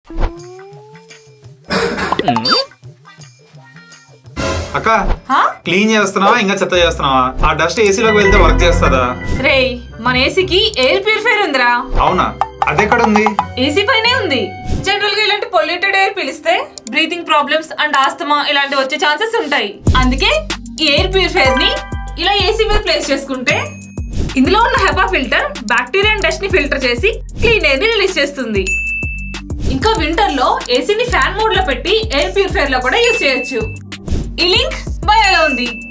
అక్క హా? క్లీన్ చేస్తున్నావా ఇంకా చెత్త చేస్తున్నావా ఆ డస్ట్ ఏసీలోకి వెళ్తే వర్క్ చేస్తుందా రేయ్ మన ఏసీకి ఎయిర్ ప్యూరిఫైర్ ఉందిరా అవునా అదెక్కడ ఉంది ఏసీ పైనే ఉంది జనరల్ గా ఇలాంటి పొల్యూటెడ్ ఎయిర్ పిలిస్తే బ్రీతింగ్ ప్రాబ్లమ్స్ అండ్ ఆస్తమా ఇలాంటివి వచ్చే ఛాన్సెస్ ఉంటాయి అందుకే ఈ ఎయిర్ ప్యూరిఫైర్ ని ఇలా ఏసీ మీద ప్లేస్ చేసుకుంటే ఇందులో ఉన్న HEPA filter bacteria and dust ని ఫిల్టర్ చేసి క్లీన్ ఎయిర్ ని రిలీజ్ చేస్తుంది ఇంకా వింటర్ లో ఏసీని ఫ్యాన్ మోడ్ లో పెట్టి ఎయిర్ ప్యూరిఫైర్ లో కూడా యూజ్ చేయొచ్చు ఈ లింక్ బయోలో ఉంది